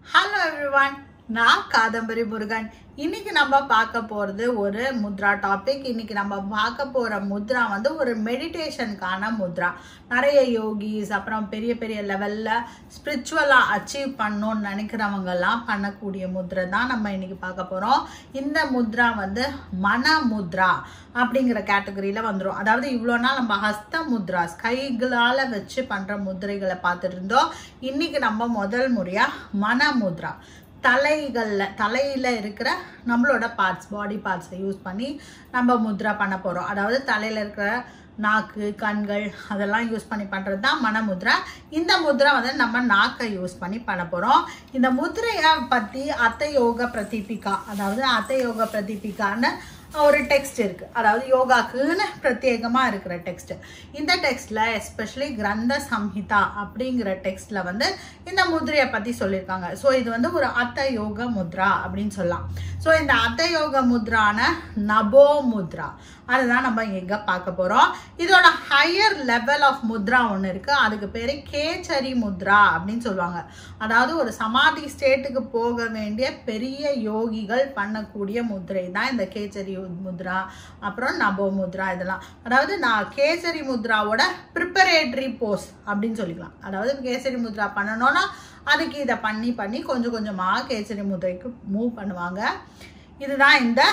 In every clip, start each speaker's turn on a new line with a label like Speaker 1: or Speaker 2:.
Speaker 1: hello everyone நான் காதம்பரி முருகன் இன்னைக்கு நம்ம பார்க்க போறது ஒரு முத்ரா டாபிக் இன்னைக்கு நம்ம பார்க்க போற முத்ரா வந்து ஒரு மெடிடேஷனுக்கான முத்ரா நிறைய யோகிஸ் அப்புறம் பெரிய பெரிய லெவல்ல ஸ்பிரிச்சுவலா அச்சீவ் பண்ணணும்னு நினைக்கிறவங்க எல்லாம் பண்ணக்கூடிய முத்ரை தான் நம்ம இன்னைக்கு பார்க்க போறோம் இந்த முத்ரா வந்து மன முத்ரா அப்படிங்கிற கேட்டகரியில வந்துடும் அதாவது இவ்வளோ நாள் நம்ம ஹஸ்த முத்ராஸ் கைகளால வச்சு பண்ற முத்திரைகளை பார்த்துட்டு இருந்தோம் இன்னைக்கு நம்ம முதல் முறையா மன முத்ரா தலைகளில் தலையில் இருக்கிற நம்மளோட பார்ட்ஸ் பாடி பார்ட்ஸை யூஸ் பண்ணி நம்ம முத்ரா பண்ண போகிறோம் அதாவது தலையில் இருக்கிற நாக்கு கண்கள் அதெல்லாம் யூஸ் பண்ணி பண்ணுறது தான் மன முத்ரா இந்த முத்ரா வந்து நம்ம நாக்கை யூஸ் பண்ணி பண்ண போகிறோம் இந்த முத்ரையை பற்றி அத்த யோக பிரதீபிகா அதாவது அத்த யோக பிரதீபிகான்னு ஒரு டெக்ஸ்ட் இருக்கு அதாவது யோகாக்குன்னு பிரத்யேகமாக இருக்கிற டெக்ஸ்ட் இந்த டெக்ஸ்ட்ல எஸ்பெஷலி கிரந்த சம்ஹிதா அப்படிங்கிற டெக்ஸ்ட்ல வந்து இந்த முத்ரையை பத்தி சொல்லியிருக்காங்க ஸோ இது வந்து ஒரு அத்த யோக முத்ரா அப்படின்னு சொல்லலாம் ஸோ இந்த அத்த யோக முத்ரான நபோ முத்ரா அதுதான் நம்ம எங்க பார்க்க போறோம் இதோட ஹையர் லெவல் ஆஃப் முத்ரா ஒன்று இருக்கு அதுக்கு பேரு கேச்சரி முத்ரா அப்படின்னு சொல்லுவாங்க அதாவது ஒரு சமாதி ஸ்டேட்டுக்கு போக வேண்டிய பெரிய யோகிகள் பண்ணக்கூடிய முத்ரை தான் இந்த கேச்சரி முத்ரா அப்புறம் நபோ முத்ரா இதெல்லாம் அதாவது நான் கேசரி முத்ராவோட ப்ரிப்பரேட்டரி போஸ் அப்படின்னு சொல்லிக்கலாம் அதாவது கேசரி முத்ரா பண்ணணும்னா அதுக்கு இதை பண்ணி பண்ணி கொஞ்சம் கொஞ்சமாக கேசரி முத்ரைக்கு மூவ் பண்ணுவாங்க இதுதான் இந்த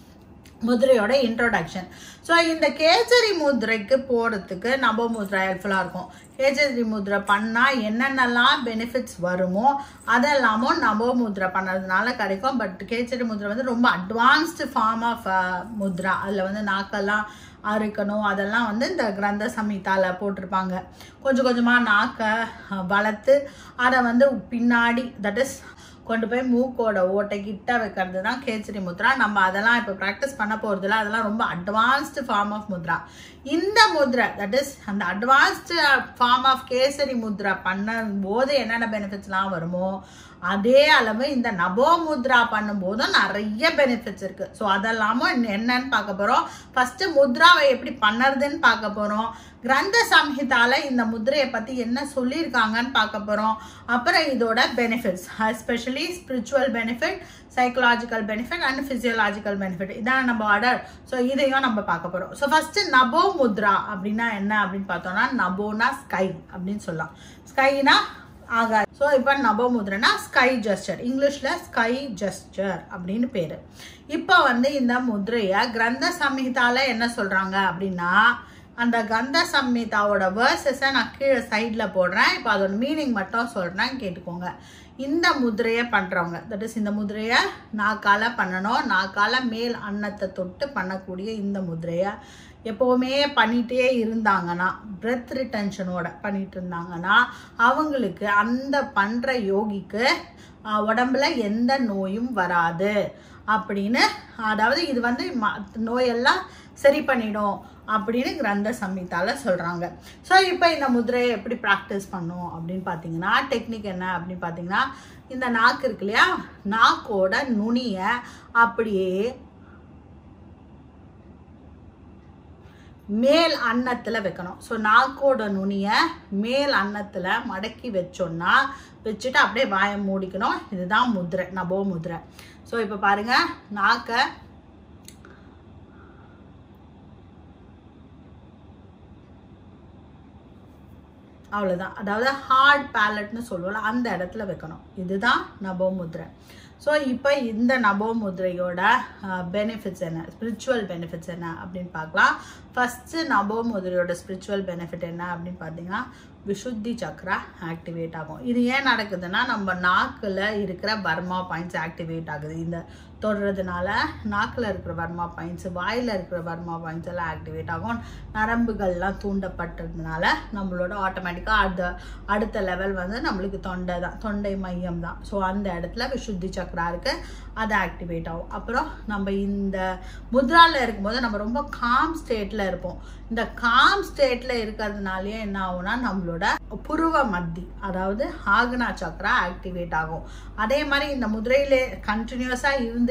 Speaker 1: முத்ரையோட இன்ட்ரோடக்ஷன் ஸோ இந்த கேசரி முத்ரைக்கு போகிறதுக்கு நபோ முத்ரா ஹெல்ப்ஃபுல்லாக இருக்கும் கேசரி முத்ரை பண்ணால் என்னென்னலாம் பெனிஃபிட்ஸ் வருமோ அதெல்லாமும் நபோ முத்ரா பண்ணுறதுனால கிடைக்கும் பட் கேசரி முத்ரை வந்து ரொம்ப அட்வான்ஸ்டு ஃபார்ம் ஆஃப் முத்ரா அதில் வந்து நாக்கெல்லாம் அறுக்கணும் அதெல்லாம் வந்து இந்த கிரந்த சமிதால போட்டிருப்பாங்க கொஞ்சம் கொஞ்சமாக நாக்கை வளர்த்து அதை வந்து பின்னாடி தட் இஸ் கொண்டு போய் மூக்கோட ஓட்டை கிட்ட வைக்கிறது தான் கேச்சரி முத்ரா நம்ம அதெல்லாம் இப்போ ப்ராக்டிஸ் பண்ண போகிறதுல அதெல்லாம் ரொம்ப அட்வான்ஸ்டு ஃபார்ம் ஆஃப் முத்ரா இந்த முத்ரை தட் இஸ் அந்த advanced form of Khechari mudra பண்ண போது என்னென்ன பெனிஃபிட்ஸ்லாம் வருமோ அதே அளவு இந்த நபோ முத்ரா பண்ணும்போதும் நிறைய பெனிஃபிட்ஸ் இருக்கு ஸோ அதெல்லாமும் என்னன்னு பார்க்க போகிறோம் ஃபர்ஸ்ட் முத்ராவை எப்படி பண்ணுறதுன்னு பார்க்க போகிறோம் கிரந்த சம்ஹிதால இந்த முத்ரையை பற்றி என்ன சொல்லியிருக்காங்கன்னு பார்க்க போகிறோம் அப்புறம் இதோட benefits especially spiritual benefit psychological benefit and physiological benefit இதான் நம்ம ஆர்டர் ஸோ இதையும் நம்ம பார்க்க போகிறோம் ஸோ ஃபர்ஸ்ட் நபோ முத்ரா அப்படின்னா என்ன அப்படின்னு பார்த்தோம்னா நபோனா ஸ்கை அப்படின்னு சொல்லலாம் ஸ்கைனா ஆகாது ஸோ இப்போ நபமுத்ரனா ஸ்கை ஜஸ்டர் இங்கிலீஷில் ஸ்கை ஜஸ்டர் அப்படின்னு பேர் இப்போ வந்து இந்த முத்ரையை கிரந்த சம்ஹிதால என்ன சொல்கிறாங்க அப்படின்னா அந்த கந்த சம்ஹிதாவோட வேர்சஸை நான் கீழே சைடில் போடுறேன் இப்போ அதோட மீனிங் மட்டும் சொல்கிறேன் கேட்டுக்கோங்க இந்த முதிரையை பண்ணுறவங்க தட் இஸ் இந்த முதிரையை நாக்கால பண்ணணும் நாக்கால மேல் அன்னத்தை தொட்டு பண்ணக்கூடிய இந்த முதிரையை எப்போவுமே பண்ணிகிட்டே இருந்தாங்கன்னா பிரெத் ரிட்டென்ஷனோட பண்ணிட்டு இருந்தாங்கன்னா அவங்களுக்கு அந்த பண்ணுற யோகிக்கு உடம்புல எந்த நோயும் வராது அப்படின்னு அதாவது இது வந்து நோயெல்லாம் சரி பண்ணிடும் அப்படின்னு கிரந்த சம்ஹிதால சொல்கிறாங்க ஸோ இப்போ இந்த முதிரையை எப்படி ப்ராக்டிஸ் பண்ணும் அப்படின்னு பார்த்தீங்கன்னா டெக்னிக் என்ன அப்படின்னு பார்த்தீங்கன்னா இந்த நாக்கு இருக்கு இல்லையா நாக்கோட நுனியை அப்படியே மேல் அன்னத்தில் வைக்கணும் ஸோ நாக்கோட நுனியை மேல் அன்னத்தில் மடக்கி வச்சோன்னா வச்சுட்டு அப்படியே வாயை மூடிக்கணும் இதுதான் முதிரை நபோ முதிரை ஸோ இப்போ பாருங்கள் நாக்கை அவ்வளோதான் அதாவது ஹார்ட் பேலட்னு சொல்லுவோம்ல அந்த இடத்துல வைக்கணும் இதுதான் நபோ முத்ரை ஸோ இப்போ இந்த நபோ முத்ரையோட பெனிஃபிட்ஸ் என்ன ஸ்பிரிச்சுவல் பெனிஃபிட்ஸ் என்ன அப்படின்னு பார்க்கலாம் ஃபஸ்ட்டு நபோ முத்ரையோட ஸ்பிரிச்சுவல் பெனிஃபிட் என்ன அப்படின்னு பார்த்தீங்கன்னா விஷுத்தி சக்ரா ஆக்டிவேட் ஆகும் இது ஏன் நடக்குதுன்னா நம்ம நாக்கில் இருக்கிற பர்மா பாயிண்ட்ஸ் ஆக்டிவேட் ஆகுது இந்த தொடுறதுனால நாக்கில் இருக்கிற வர்மா பாயிண்ட்ஸ் வாயில் இருக்கிற வர்மா பாயிண்ட்ஸ் எல்லாம் ஆக்டிவேட் ஆகும் நரம்புகள்லாம் தூண்டப்பட்டதுனால நம்மளோட ஆட்டோமேட்டிக்காக அடுத்த அடுத்த லெவல் வந்து நம்மளுக்கு தொண்டை தான் தொண்டை மையம் தான் ஸோ அந்த இடத்துல விசுத்தி சக்கரா இருக்குது அது ஆக்டிவேட் ஆகும் அப்புறம் நம்ம இந்த முத்ராவில் இருக்கும்போது நம்ம ரொம்ப காம் ஸ்டேட்டில் இருப்போம் இந்த காம் ஸ்டேட்டில் இருக்கிறதுனாலே என்ன ஆகும்னா நம்மளோட புருவ மத்தி அதாவது ஆக்னா சக்கரா ஆக்டிவேட் ஆகும் அதே மாதிரி இந்த முதிரையிலே கண்டினியூஸாக இருந்து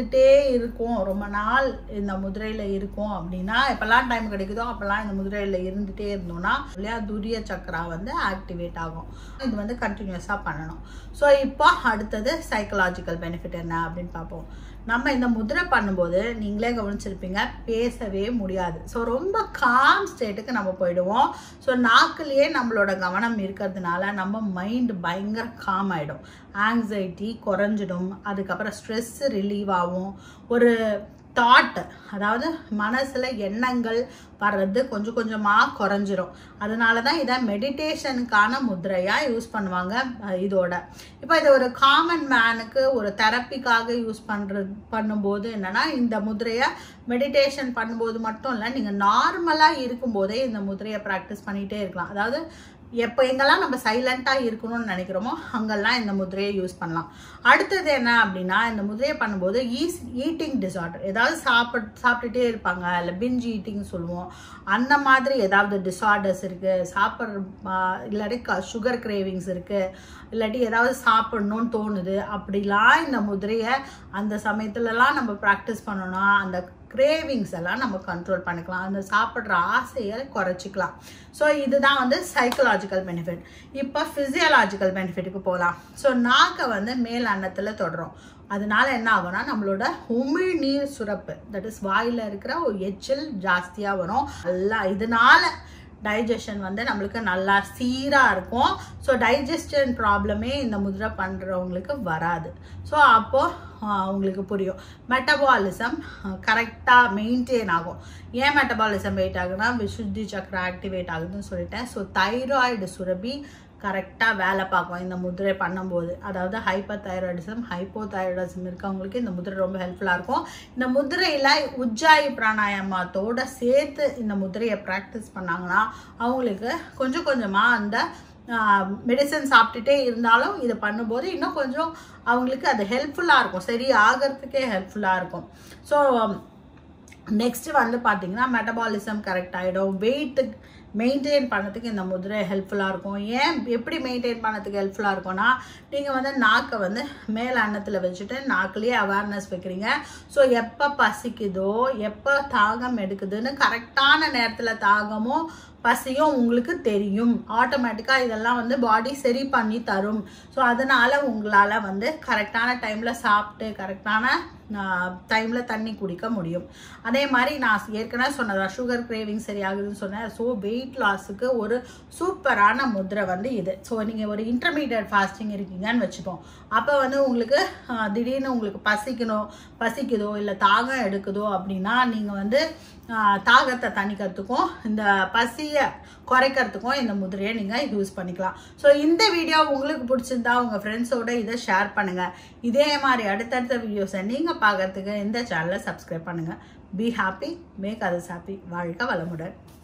Speaker 1: இருந்துட்டே இருக்கும் ரொம்ப நாள் இந்த முதிரையில் இருக்கும் அப்படின்னா எப்போல்லாம் டைம் கிடைக்குதோ அப்போல்லாம் இந்த முதிரையில் இருந்துகிட்டே இருந்தோம்னா இல்லையா துரிய சக்கரா வந்து ஆக்டிவேட் ஆகும் இது வந்து கண்டினியூஸாக பண்ணணும் ஸோ இப்போ அடுத்தது சைக்கலாஜிக்கல் பெனிஃபிட் என்ன அப்படின்னு பார்ப்போம் நம்ம இந்த முதிரை பண்ணும்போது நீங்களே கவனிச்சிருப்பீங்க பேசவே முடியாது ஸோ ரொம்ப காம் ஸ்டேட்டுக்கு நம்ம போயிடுவோம் ஸோ நாக்குலேயே நம்மளோட கவனம் இருக்கிறதுனால நம்ம மைண்ட் பயங்கர காம் ஆகிடும் ஆங்ஸைட்டி குறைஞ்சிடும் அதுக்கப்புறம் ஸ்ட்ரெஸ் ரிலீவ் ஆகும் ஒரு தாட் அதாவது மனசில் எண்ணங்கள் வர்றது கொஞ்சம் கொஞ்சமாக குறைஞ்சிரும் அதனால தான் இதை மெடிடேஷனுக்கான முத்திரையாக யூஸ் பண்ணுவாங்க அஹ் இதோட இப்போ இது ஒரு காமன் மேனுக்கு ஒரு தெரப்பிக்காக யூஸ் பண்ணுறது பண்ணும்போது என்னென்னா இந்த முத்திரையை மெடிடேஷன் பண்ணும்போது மட்டும் இல்லை நீங்கள் நார்மலாக இருக்கும்போதே இந்த முத்திரையை ப்ராக்டிஸ் பண்ணிகிட்டே இருக்கலாம் அதாவது எப்போ எங்கெல்லாம் நம்ம சைலண்ட்டாக இருக்கணும்னு நினைக்கிறோமோ அங்கெல்லாம் இந்த முதிரையை யூஸ் பண்ணலாம் அடுத்தது என்ன அப்படின்னா இந்த முதிரையை பண்ணும்போது ஈஸ் ஈட்டிங் டிசார்டர் ஏதாவது சாப்பிட் சாப்பிட்டுட்டே இருப்பாங்க இல்லை பிஞ்ச் ஈட்டிங் சொல்லுவோம் அந்த மாதிரி ஏதாவது டிசார்டர்ஸ் இருக்குது சாப்பிட்ற இல்லாட்டி சுகர் கிரேவிங்ஸ் இருக்குது இல்லாட்டி ஏதாவது சாப்பிடணும்னு தோணுது அப்படிலாம் இந்த முதிரையை அந்த சமயத்துலலாம் நம்ம ப்ராக்டிஸ் பண்ணோம்னா அந்த கிரேவிங்ஸ் எல்லாம் நம்ம கண்ட்ரோல் பண்ணிக்கலாம் அந்த சாப்பிட்ற ஆசையை குறைச்சிக்கலாம் ஸோ இதுதான் வந்து சைக்கலாஜிக்கல் பெனிஃபிட் இப்போ ஃபிசியலாஜிக்கல் பெனிஃபிட்டுக்கு போகலாம் ஸோ நாக்கை வந்து மேல் அன்னத்தில் தொடுறோம் அதனால என்ன ஆகும்னா நம்மளோட உமிழ்நீர் சுரப்பு தட் இஸ் வாயில் இருக்கிற ஒரு எச்சில் ஜாஸ்தியாக வரும் நல்லா இதனால டைஜஷன் வந்து நம்மளுக்கு நல்லா சீராக இருக்கும் ஸோ டைஜஸ்டன் ப்ராப்ளமே இந்த முதிரை பண்ணுறவங்களுக்கு வராது ஸோ அப்போது உங்களுக்கு புரியும் மெட்டபாலிசம் கரெக்டாக மெயின்டைன் ஆகும் ஏன் மெட்டபாலிசம் வெயிட் ஆகுனா விசுத்தி சக்கரம் ஆக்டிவேட் ஆகுதுன்னு சொல்லிட்டேன் ஸோ தைராய்டு சுரபி கரெக்டாக வேலை பார்க்கும் இந்த முதிரை பண்ணும்போது அதாவது ஹைப்பர் தைராய்டிசம் ஹைப்போ தைராய்டிசம் இருக்கவங்களுக்கு இந்த முதிரை ரொம்ப ஹெல்ப்ஃபுல்லாக இருக்கும் இந்த முதிரையில் உஜ்ஜாயி பிராணாயாமத்தோட சேர்த்து இந்த முதிரையை ப்ராக்டிஸ் பண்ணாங்கன்னா அவங்களுக்கு கொஞ்சம் கொஞ்சமாக அந்த மெடிசன் சாப்பிட்டுட்டே இருந்தாலும் இதை பண்ணும்போது இன்னும் கொஞ்சம் அவங்களுக்கு அது ஹெல்ப்ஃபுல்லாக இருக்கும் சரி ஆகிறதுக்கே ஹெல்ப்ஃபுல்லாக இருக்கும் ஸோ நெக்ஸ்ட் வந்து பார்த்தீங்கன்னா மெட்டபாலிசம் கரெக்ட் ஆகிடும் வெயிட்டு மெயின்டைன் பண்ணதுக்கு இந்த முதிரை ஹெல்ப்ஃபுல்லாக இருக்கும் ஏன் எப்படி மெயின்டைன் பண்ணதுக்கு ஹெல்ப்ஃபுல்லாக இருக்கும்னா நீங்கள் வந்து நாக்கை வந்து மேல் அன்னத்தில் வச்சுட்டு நாக்குலேயே அவேர்னஸ் வைக்கிறீங்க ஸோ எப்போ பசிக்குதோ எப்போ தாகம் எடுக்குதுன்னு கரெக்டான நேரத்தில் தாகமும் பசியும் உங்களுக்கு தெரியும் ஆட்டோமேட்டிக்காக இதெல்லாம் வந்து பாடி சரி பண்ணி தரும் ஸோ அதனால் உங்களால் வந்து கரெக்டான டைமில் சாப்பிட்டு கரெக்டான டைமில் தண்ணி குடிக்க முடியும் அதே மாதிரி நான் ஏற்கனவே சொன்னதா சுகர் கிரேவிங் சரியாகுதுன்னு சொன்னேன் ஸோ வெயிட் லாஸுக்கு ஒரு சூப்பரான முதிரை வந்து இது ஸோ நீங்கள் ஒரு இன்டர்மீடியட் ஃபாஸ்டிங் இருக்கீங்கன்னு வச்சுப்போம் அப்போ வந்து உங்களுக்கு திடீர்னு உங்களுக்கு பசிக்கணும் பசிக்குதோ இல்லை தாகம் எடுக்குதோ அப்படின்னா நீங்கள் வந்து தாகத்தை தணிக்கிறதுக்கும் இந்த பசியை குறைக்கிறதுக்கும் இந்த முதிரையை நீங்கள் யூஸ் பண்ணிக்கலாம் ஸோ இந்த வீடியோ உங்களுக்கு பிடிச்சிருந்தா உங்கள் ஃப்ரெண்ட்ஸோட இதை ஷேர் பண்ணுங்கள் இதே மாதிரி அடுத்தடுத்த வீடியோஸை நீங்கள் பார்க்கறதுக்கு இந்த சேனலை சப்ஸ்கிரைப் பண்ணுங்கள் be happy make others happy வாழ்க வளமுடன்